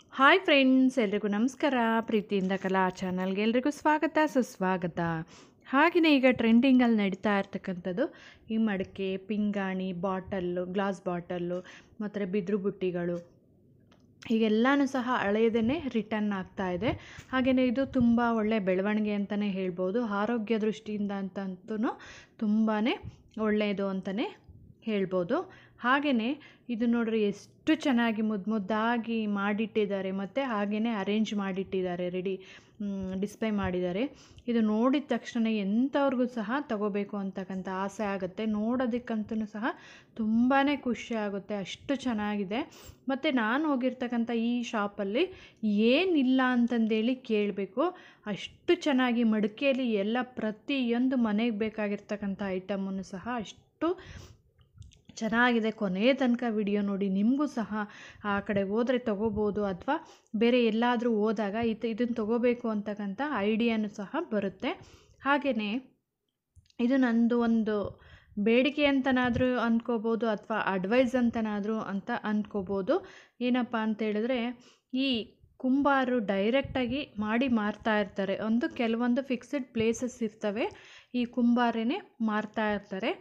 Hi friends ಎಲ್ರಿಗೂ ನಮಸ್ಕಾರ ಪ್ರೀತಿಯಿಂದ ಕಲಾ ಚಾನಲ್ಗೆ ಎಲ್ರಿಗೂ ಸ್ವಾಗತ ಸುಸ್ವಾಗತ ಹಾಗೆಯೇ ಈಗ ಟ್ರೆಂಡಿಂಗಲ್ಲಿ ನಡೀತಾ ಇರ್ತಕ್ಕಂಥದ್ದು ಈ ಮಡಿಕೆ ಪಿಂಗಾಣಿ ಬಾಟಲ್ಲು ಗ್ಲಾಸ್ ಬಾಟಲ್ಲು ಮತ್ತು ಬಿದಿರು ಬುಟ್ಟಿಗಳು ಹೀಗೆಲ್ಲನೂ ಸಹ ಹಳೆಯದೇ ರಿಟರ್ನ್ ಆಗ್ತಾ ಇದೆ ಹಾಗೆಯೇ ಇದು ತುಂಬ ಒಳ್ಳೆಯ ಬೆಳವಣಿಗೆ ಅಂತಲೇ ಹೇಳ್ಬೋದು ಆರೋಗ್ಯ ದೃಷ್ಟಿಯಿಂದ ಅಂತಂತೂ ತುಂಬಾ ಒಳ್ಳೆಯದು ಅಂತಲೇ ಹೇಳ್ಬೋದು ಹಾಗೆಯೇ ಇದು ನೋಡ್ರಿ ಎಷ್ಟು ಚೆನ್ನಾಗಿ ಮುದ್ದು ಮುದ್ದಾಗಿ ಮಾಡಿಟ್ಟಿದ್ದಾರೆ ಮತ್ತು ಹಾಗೆಯೇ ಅರೇಂಜ್ ಮಾಡಿಟ್ಟಿದ್ದಾರೆ ರೆಡಿ ಡಿಸ್ಪ್ಲೇ ಮಾಡಿದ್ದಾರೆ ಇದು ನೋಡಿದ ತಕ್ಷಣ ಎಂಥವ್ರಿಗೂ ಸಹ ತಗೋಬೇಕು ಅಂತಕ್ಕಂಥ ಆಸೆ ಆಗುತ್ತೆ ನೋಡೋದಕ್ಕಂತೂ ಸಹ ತುಂಬಾ ಖುಷಿ ಆಗುತ್ತೆ ಅಷ್ಟು ಚೆನ್ನಾಗಿದೆ ಮತ್ತು ನಾನು ಹೋಗಿರ್ತಕ್ಕಂಥ ಈ ಶಾಪಲ್ಲಿ ಏನಿಲ್ಲ ಅಂತಂದೇಳಿ ಕೇಳಬೇಕು ಅಷ್ಟು ಚೆನ್ನಾಗಿ ಮಡಿಕೆಯಲ್ಲಿ ಎಲ್ಲ ಪ್ರತಿಯೊಂದು ಮನೆಗೆ ಬೇಕಾಗಿರ್ತಕ್ಕಂಥ ಐಟಮನ್ನು ಸಹ ಅಷ್ಟು ಚೆನ್ನಾಗಿದೆ ಕೊನೆಯ ತನಕ ವಿಡಿಯೋ ನೋಡಿ ನಿಮಗೂ ಸಹ ಆ ಕಡೆ ಹೋದರೆ ತೊಗೋಬೋದು ಅಥವಾ ಬೇರೆ ಎಲ್ಲಾದರೂ ಹೋದಾಗ ಇದು ಇದನ್ನು ತೊಗೋಬೇಕು ಅಂತಕ್ಕಂಥ ಐಡಿಯಾನು ಸಹ ಬರುತ್ತೆ ಹಾಗೆಯೇ ಇದು ನಂದು ಒಂದು ಬೇಡಿಕೆ ಅಂತನಾದರೂ ಅಂದ್ಕೋಬೋದು ಅಥವಾ ಅಡ್ವೈಸ್ ಅಂತನಾದರೂ ಅಂತ ಅಂದ್ಕೋಬೋದು ಏನಪ್ಪ ಅಂತ ಹೇಳಿದ್ರೆ ಈ ಕುಂಬಾರು ಡೈರೆಕ್ಟಾಗಿ ಮಾಡಿ ಮಾರ್ತಾ ಇರ್ತಾರೆ ಒಂದು ಕೆಲವೊಂದು ಫಿಕ್ಸ್ಡ್ ಪ್ಲೇಸಸ್ ಇರ್ತವೆ ಈ ಕುಂಬಾರೇ ಮಾರ್ತಾ ಇರ್ತಾರೆ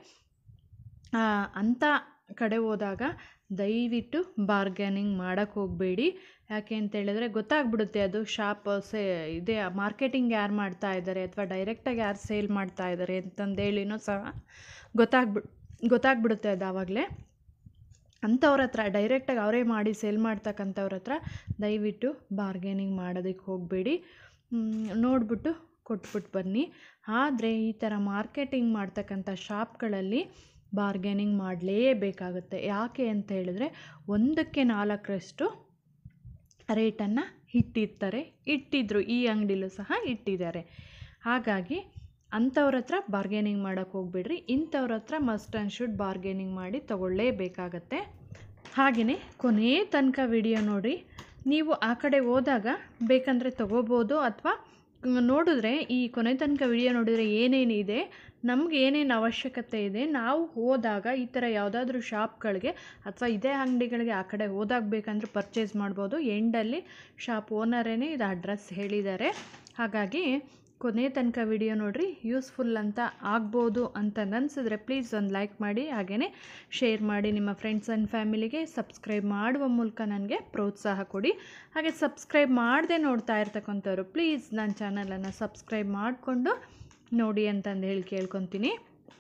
ಅಂಥ ಕಡೆ ಹೋದಾಗ ದಯವಿಟ್ಟು ಬಾರ್ಗ್ಯಾನಿಂಗ್ ಮಾಡೋಕ್ಕೆ ಹೋಗಬೇಡಿ ಯಾಕೆ ಅಂತ ಹೇಳಿದ್ರೆ ಗೊತ್ತಾಗ್ಬಿಡುತ್ತೆ ಅದು ಶಾಪ್ ಸೇ ಇದೇ ಮಾರ್ಕೆಟಿಂಗ್ ಯಾರು ಮಾಡ್ತಾ ಇದ್ದಾರೆ ಅಥವಾ ಡೈರೆಕ್ಟಾಗಿ ಯಾರು ಸೇಲ್ ಮಾಡ್ತಾ ಇದ್ದಾರೆ ಅಂತಂದೇಳಿನೂ ಸಹ ಗೊತ್ತಾಗ್ಬಿ ಗೊತ್ತಾಗ್ಬಿಡುತ್ತೆ ಅದು ಆವಾಗಲೇ ಅಂಥವ್ರ ಹತ್ರ ಡೈರೆಕ್ಟಾಗಿ ಅವರೇ ಮಾಡಿ ಸೇಲ್ ಮಾಡ್ತಕ್ಕಂಥವ್ರ ಹತ್ರ ದಯವಿಟ್ಟು ಬಾರ್ಗೇನಿಂಗ್ ಮಾಡೋದಕ್ಕೆ ಹೋಗಬೇಡಿ ನೋಡಿಬಿಟ್ಟು ಕೊಟ್ಬಿಟ್ಟು ಬನ್ನಿ ಆದರೆ ಈ ಥರ ಮಾರ್ಕೆಟಿಂಗ್ ಮಾಡ್ತಕ್ಕಂಥ ಶಾಪ್ಗಳಲ್ಲಿ ಬಾರ್ಗೇನಿಂಗ್ ಮಾಡಲೇಬೇಕಾಗುತ್ತೆ ಯಾಕೆ ಅಂತ ಹೇಳಿದ್ರೆ ಒಂದಕ್ಕೆ ನಾಲ್ಕರಷ್ಟು ರೇಟನ್ನು ಇಟ್ಟಿರ್ತಾರೆ ಇಟ್ಟಿದ್ರು ಈ ಅಂಗಡಿಲೂ ಸಹ ಇಟ್ಟಿದ್ದಾರೆ ಹಾಗಾಗಿ ಅಂಥವ್ರ ಹತ್ರ ಬಾರ್ಗೇನಿಂಗ್ ಮಾಡೋಕ್ಕೆ ಹೋಗ್ಬಿಡ್ರಿ ಇಂಥವ್ರ ಹತ್ರ ಮಸ್ಟ್ ಆ್ಯಂಡ್ ಶುಡ್ ಬಾರ್ಗೇನಿಂಗ್ ಮಾಡಿ ತಗೊಳ್ಳೇಬೇಕಾಗತ್ತೆ ಹಾಗೆಯೇ ಕೊನೆಯ ತನಕ ವಿಡಿಯೋ ನೋಡಿ ನೀವು ಆ ಕಡೆ ಹೋದಾಗ ಬೇಕಂದರೆ ತೊಗೋಬೋದು ಅಥವಾ ನೋಡಿದ್ರೆ ಈ ಕೊನೆ ತನಕ ವಿಡಿಯೋ ನೋಡಿದರೆ ಏನೇನಿದೆ ನಮ್ಗೆ ಏನೇನು ಅವಶ್ಯಕತೆ ಇದೆ ನಾವು ಹೋದಾಗ ಈ ಥರ ಯಾವುದಾದ್ರೂ ಶಾಪ್ಗಳಿಗೆ ಅಥವಾ ಇದೇ ಅಂಗಡಿಗಳಿಗೆ ಆ ಕಡೆ ಹೋದಾಗ ಬೇಕಂದ್ರೆ ಪರ್ಚೇಸ್ ಮಾಡ್ಬೋದು ಎಂಡಲ್ಲಿ ಶಾಪ್ ಓನರೇ ಇದು ಅಡ್ರೆಸ್ ಹೇಳಿದ್ದಾರೆ ಹಾಗಾಗಿ ಕೊನೆ ತನಕ ವಿಡಿಯೋ ನೋಡಿರಿ ಯೂಸ್ಫುಲ್ ಅಂತ ಆಗ್ಬೋದು ಅಂತ ಅನಿಸಿದ್ರೆ ಪ್ಲೀಸ್ ಒಂದು ಲೈಕ್ ಮಾಡಿ ಹಾಗೆಯೇ ಶೇರ್ ಮಾಡಿ ನಿಮ್ಮ ಫ್ರೆಂಡ್ಸ್ ಆ್ಯಂಡ್ ಫ್ಯಾಮಿಲಿಗೆ ಸಬ್ಸ್ಕ್ರೈಬ್ ಮಾಡುವ ಮೂಲಕ ನನಗೆ ಪ್ರೋತ್ಸಾಹ ಕೊಡಿ ಹಾಗೆ ಸಬ್ಸ್ಕ್ರೈಬ್ ಮಾಡದೆ ನೋಡ್ತಾ ಇರ್ತಕ್ಕಂಥವ್ರು ಪ್ಲೀಸ್ ನನ್ನ ಚಾನಲನ್ನು ಸಬ್ಸ್ಕ್ರೈಬ್ ಮಾಡಿಕೊಂಡು ನೋಡಿ ಅಂತಂದು ಹೇಳಿ ಕೇಳ್ಕೊತೀನಿ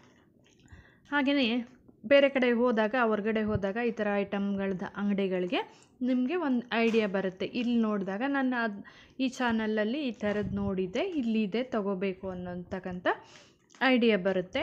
ಹಾಗೆಯೇ ಬೇರೆ ಕಡೆ ಹೋದಾಗ ಹೊರ್ಗಡೆ ಹೋದಾಗ ಈ ಥರ ಐಟಮ್ಗಳದ್ದು ಅಂಗಡಿಗಳಿಗೆ ನಿಮಗೆ ಒಂದು ಐಡಿಯಾ ಬರುತ್ತೆ ಇಲ್ಲಿ ನೋಡಿದಾಗ ನನ್ನ ಅದು ಈ ಚಾನಲಲ್ಲಿ ಈ ಥರದ್ದು ನೋಡಿದ್ದೆ ಇಲ್ಲಿದೆ ತಗೋಬೇಕು ಅನ್ನೋಂತಕ್ಕಂಥ ಐಡಿಯಾ ಬರುತ್ತೆ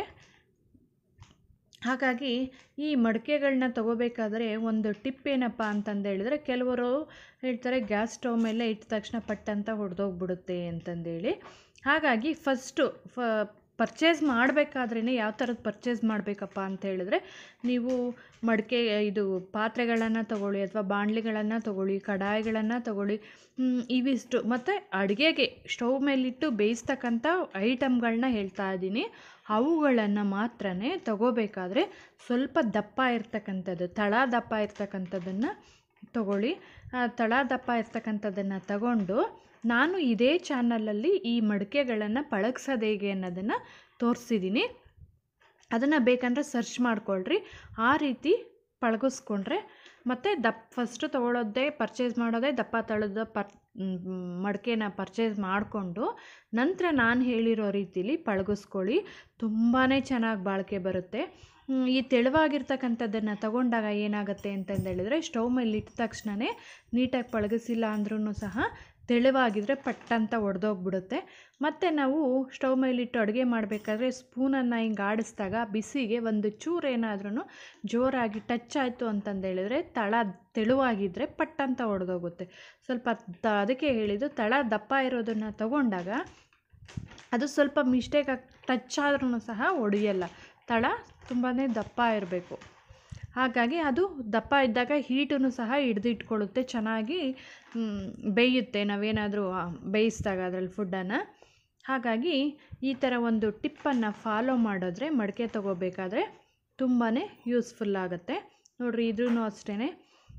ಹಾಗಾಗಿ ಈ ಮಡಿಕೆಗಳನ್ನ ತೊಗೋಬೇಕಾದ್ರೆ ಒಂದು ಟಿಪ್ ಏನಪ್ಪ ಅಂತಂದು ಹೇಳಿದ್ರೆ ಕೆಲವರು ಹೇಳ್ತಾರೆ ಗ್ಯಾಸ್ ಸ್ಟವ್ ಮೇಲೆ ಇಟ್ಟ ತಕ್ಷಣ ಪಟ್ಟಂತ ಹೊಡೆದೋಗ್ಬಿಡುತ್ತೆ ಅಂತಂದೇಳಿ ಹಾಗಾಗಿ ಫಸ್ಟು ಫ ಪರ್ಚೇಸ್ ಮಾಡಬೇಕಾದ್ರೇ ಯಾವ ಥರದ್ದು ಪರ್ಚೇಸ್ ಮಾಡಬೇಕಪ್ಪ ಅಂತ ಹೇಳಿದ್ರೆ ನೀವು ಮಡಿಕೆ ಇದು ಪಾತ್ರೆಗಳನ್ನು ತೊಗೊಳ್ಳಿ ಅಥವಾ ಬಾಣಲಿಗಳನ್ನು ತೊಗೊಳ್ಳಿ ಕಡಾಯಿಗಳನ್ನು ತೊಗೊಳ್ಳಿ ಇವಿಷ್ಟು ಮತ್ತು ಅಡುಗೆಗೆ ಸ್ಟವ್ ಮೇಲಿಟ್ಟು ಬೇಯಿಸ್ತಕ್ಕಂಥ ಐಟಮ್ಗಳನ್ನ ಹೇಳ್ತಾ ಇದ್ದೀನಿ ಅವುಗಳನ್ನು ಮಾತ್ರ ತಗೋಬೇಕಾದ್ರೆ ಸ್ವಲ್ಪ ದಪ್ಪ ಇರ್ತಕ್ಕಂಥದ್ದು ತಳ ದಪ್ಪ ಇರ್ತಕ್ಕಂಥದ್ದನ್ನು ತಗೊಳ್ಳಿ ತಳ ದಪ್ಪ ಇರ್ತಕ್ಕಂಥದ್ದನ್ನು ತಗೊಂಡು ನಾನು ಇದೇ ಚಾನಲಲ್ಲಿ ಈ ಮಡಿಕೆಗಳನ್ನು ಪಳಗ್ಸೋದು ಹೇಗೆ ಅನ್ನೋದನ್ನು ತೋರಿಸಿದ್ದೀನಿ ಅದನ್ನು ಬೇಕಂದರೆ ಸರ್ಚ್ ಮಾಡ್ಕೊಳ್ರಿ ಆ ರೀತಿ ಪಳಗಿಸ್ಕೊಂಡ್ರೆ ಮತ್ತು ದಪ್ಪ ಫಸ್ಟು ತೊಗೊಳೋದೇ ಪರ್ಚೇಸ್ ಮಾಡೋದೇ ದಪ್ಪ ತಳದ ಪರ್ ಮಡಿಕೆನ ಪರ್ಚೇಸ್ ಮಾಡಿಕೊಂಡು ನಂತರ ನಾನು ಹೇಳಿರೋ ರೀತಿಲಿ ಪಳಗಿಸ್ಕೊಳ್ಳಿ ತುಂಬಾ ಚೆನ್ನಾಗಿ ಬಾಳಿಕೆ ಬರುತ್ತೆ ಈ ತೆಳುವಾಗಿರ್ತಕ್ಕಂಥದ್ದನ್ನು ತಗೊಂಡಾಗ ಏನಾಗುತ್ತೆ ಅಂತಂದೇಳಿದ್ರೆ ಸ್ಟವ್ ಮೇಲೆ ಇಟ್ಟ ತಕ್ಷಣವೇ ನೀಟಾಗಿ ಪಳಗಿಸಿಲ್ಲ ಅಂದ್ರೂ ಸಹ ತೆಳುವಾಗಿದ್ರೆ ಪಟ್ಟಂತ ಒಡೆದೋಗ್ಬಿಡುತ್ತೆ ಮತ್ತು ನಾವು ಸ್ಟವ್ ಮೇಲಿಟ್ಟು ಅಡುಗೆ ಮಾಡಬೇಕಾದ್ರೆ ಸ್ಪೂನನ್ನು ಹಿಂಗೆ ಆಡಿಸಿದಾಗ ಬಿಸಿಗೆ ಒಂದು ಚೂರು ಏನಾದ್ರೂ ಜೋರಾಗಿ ಟಚ್ ಆಯಿತು ಅಂತಂದೇಳಿದ್ರೆ ತಳ ತೆಳುವಾಗಿದ್ದರೆ ಪಟ್ಟಂತ ಒಡೆದೋಗುತ್ತೆ ಸ್ವಲ್ಪ ದ ಅದಕ್ಕೆ ಹೇಳಿದ್ದು ತಳ ದಪ್ಪ ಇರೋದನ್ನು ತಗೊಂಡಾಗ ಅದು ಸ್ವಲ್ಪ ಮಿಸ್ಟೇಕಾಗಿ ಟಚ್ ಆದ್ರೂ ಸಹ ಒಡೆಯಲ್ಲ ತಳ ತುಂಬಾ ದಪ್ಪ ಇರಬೇಕು ಹಾಗಾಗಿ ಅದು ದಪ್ಪ ಇದ್ದಾಗ ಹೀಟನ್ನು ಸಹ ಹಿಡ್ದಿಟ್ಕೊಳ್ಳುತ್ತೆ ಚೆನ್ನಾಗಿ ಬೇಯುತ್ತೆ ನಾವೇನಾದರೂ ಬೇಯಿಸಿದಾಗ ಅದರಲ್ಲಿ ಫುಡ್ಡನ್ನು ಹಾಗಾಗಿ ಈ ಥರ ಒಂದು ಟಿಪ್ಪನ್ನು ಫಾಲೋ ಮಾಡಿದ್ರೆ ಮಡಿಕೆ ತೊಗೋಬೇಕಾದ್ರೆ ತುಂಬಾ ಯೂಸ್ಫುಲ್ ಆಗುತ್ತೆ ನೋಡಿರಿ ಇದ್ರೂ ಅಷ್ಟೇ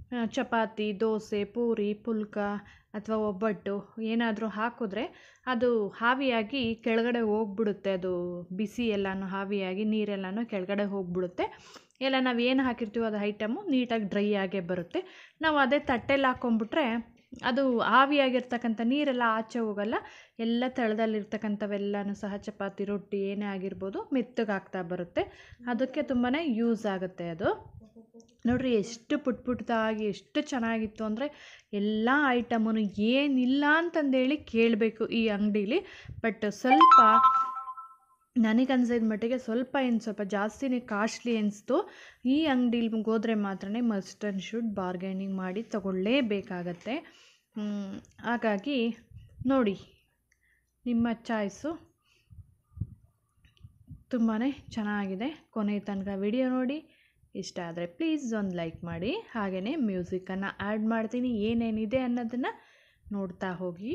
ಆ, ಚಪಾತಿ ದೋಸೆ ಪೂರಿ ಪುಲ್ಕ ಅಥವಾ ಒಬ್ಬಟ್ಟು ಏನಾದರೂ ಹಾಕಿದ್ರೆ ಅದು ಹಾವಿಯಾಗಿ ಕೆಳಗಡೆ ಹೋಗ್ಬಿಡುತ್ತೆ ಅದು ಬಿಸಿ ಎಲ್ಲನೂ ಹಾವಿಯಾಗಿ ನೀರೆಲ್ಲನೂ ಕೆಳಗಡೆ ಹೋಗ್ಬಿಡುತ್ತೆ ಎಲ್ಲ ನಾವು ಏನು ಹಾಕಿರ್ತೀವೋ ಅದು ಐಟಮು ನೀಟಾಗಿ ಡ್ರೈ ಆಗೇ ಬರುತ್ತೆ ನಾವು ಅದೇ ತಟ್ಟೆಲಿ ಹಾಕ್ಕೊಂಬಿಟ್ರೆ ಅದು ಆವಿಯಾಗಿರ್ತಕ್ಕಂಥ ನೀರೆಲ್ಲ ಆಚೆ ಹೋಗಲ್ಲ ಎಲ್ಲ ತಳದಲ್ಲಿರ್ತಕ್ಕಂಥವೆಲ್ಲನೂ ಸಹ ಚಪಾತಿ ರೊಟ್ಟಿ ಏನೇ ಆಗಿರ್ಬೋದು ಮೆತ್ತಗಾಗ್ತಾ ಬರುತ್ತೆ ಅದಕ್ಕೆ ತುಂಬಾ ಯೂಸ್ ಆಗುತ್ತೆ ಅದು ನೋಡ್ರಿ ಎಷ್ಟು ಪುಟ್ ಪುಟ್ಟದಾಗಿ ಎಷ್ಟು ಚೆನ್ನಾಗಿತ್ತು ಅಂದರೆ ಎಲ್ಲ ಐಟಮೂ ಏನಿಲ್ಲ ಅಂತಂದೇಳಿ ಕೇಳಬೇಕು ಈ ಅಂಗಡೀಲಿ ಬಟ್ ಸ್ವಲ್ಪ ನನಗನ್ಸಿದ ಮಟ್ಟಿಗೆ ಸ್ವಲ್ಪ ಏನು ಸ್ವಲ್ಪ ಜಾಸ್ತಿನೇ ಕಾಸ್ಟ್ಲಿ ಅನಿಸ್ತು ಈ ಅಂಗಡೀಲಿ ಹೋದ್ರೆ ಮಾತ್ರ ಮಸ್ಟ್ ಆ್ಯಂಡ್ ಶುಡ್ ಬಾರ್ಗೇನಿಂಗ್ ಮಾಡಿ ತಗೊಳ್ಳೇಬೇಕಾಗತ್ತೆ ಹ್ಮ್, ಹಾಗಾಗಿ ನೋಡಿ ನಿಮ್ಮ ಚಾಯ್ಸು ತುಂಬಾ ಚೆನ್ನಾಗಿದೆ ಕೊನೆ ತನಕ ವಿಡಿಯೋ ನೋಡಿ ಇಷ್ಟ ಆದರೆ ಪ್ಲೀಸ್ ಒಂದು ಲೈಕ್ ಮಾಡಿ ಹಾಗೆಯೇ ಮ್ಯೂಸಿಕನ್ನು ಆ್ಯಡ್ ಮಾಡ್ತೀನಿ ಏನೇನಿದೆ ಅನ್ನೋದನ್ನು ನೋಡ್ತಾ ಹೋಗಿ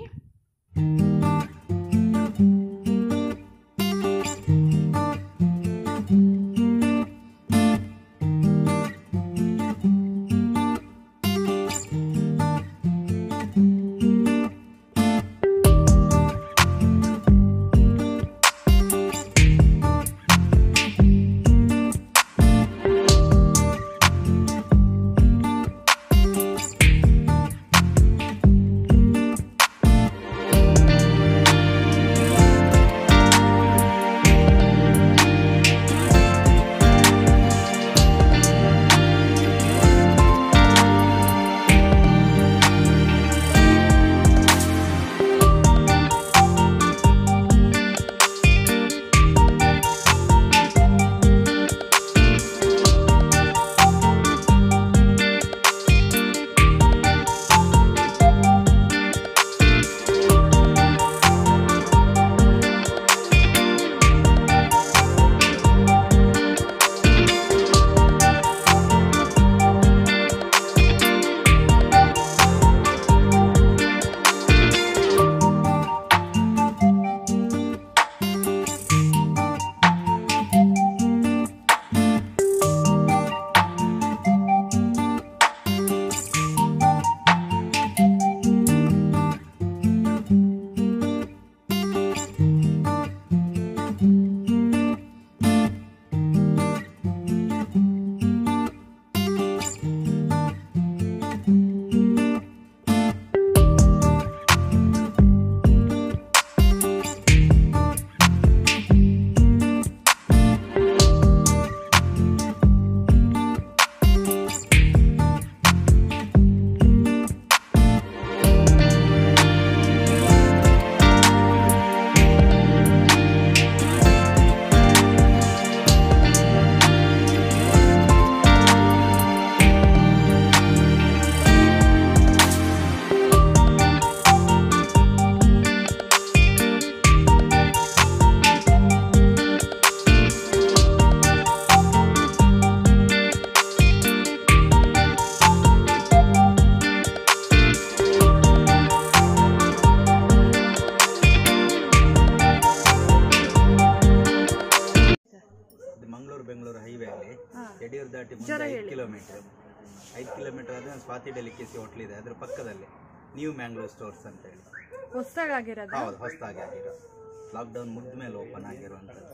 ಇದು ಮಂಗಳೂರು ಬೆಂಗಳೂರು ಹೈವೇ ಅಲ್ಲಿ ಯಡಿಯೂರು ದಾಟಿ ಮುಂದೆ ಜರ ಐದು ಹೇಳಿ. ಕಿಲೋಮೀಟರ್ ಐದು ಕಿಲೋಮೀಟರ್ ಆದ್ರೆ ಒಂದು ಸ್ವಾತಿ ಡೆಲಿಕೇಸಿ ಹೋಟ್ಲ್ ಇದೆ ಅದ್ರ ಪಕ್ಕದಲ್ಲಿ ನ್ಯೂ ಮ್ಯಾಂಗ್ಳೂರ್ ಸ್ಟೋರ್ಸ್ ಅಂತ ಹೇಳಿ ಹೊಸ್ದಾಗಿರೋದು ಹೌದು ಹೊಸದಾಗಿ ಆಗಿರೋ ಲಾಕ್ಡೌನ್ ಮುಗಿದ ಮೇಲೆ ಓಪನ್ ಆಗಿರುವಂಥದ್ದು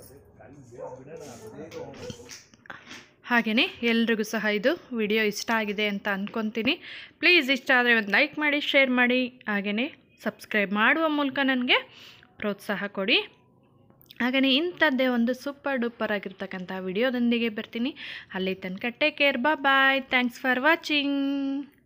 ಹಾಗೆಯೇ ಎಲ್ರಿಗೂ ಸಹ ಇದು ವಿಡಿಯೋ ಇಷ್ಟ ಆಗಿದೆ ಅಂತ ಅಂದ್ಕೊತೀನಿ ಪ್ಲೀಸ್ ಇಷ್ಟ ಆದರೆ ಒಂದು ಲೈಕ್ ಮಾಡಿ ಶೇರ್ ಮಾಡಿ ಹಾಗೆಯೇ ಸಬ್ಸ್ಕ್ರೈಬ್ ಮಾಡುವ ಮೂಲಕ ನನಗೆ ಪ್ರೋತ್ಸಾಹ ಕೊಡಿ ಹಾಗೆಯೇ ಇಂಥದ್ದೇ ಒಂದು ಸೂಪರ್ ಡೂಪರ್ ಆಗಿರ್ತಕ್ಕಂಥ ವಿಡಿಯೋದೊಂದಿಗೆ ಬರ್ತೀನಿ ಅಲ್ಲಿ ತನಕ ಟೇಕ್ ಕೇರ್ ಬಾ ಬಾಯ್ ಥ್ಯಾಂಕ್ಸ್ ಫಾರ್ ವಾಚಿಂಗ್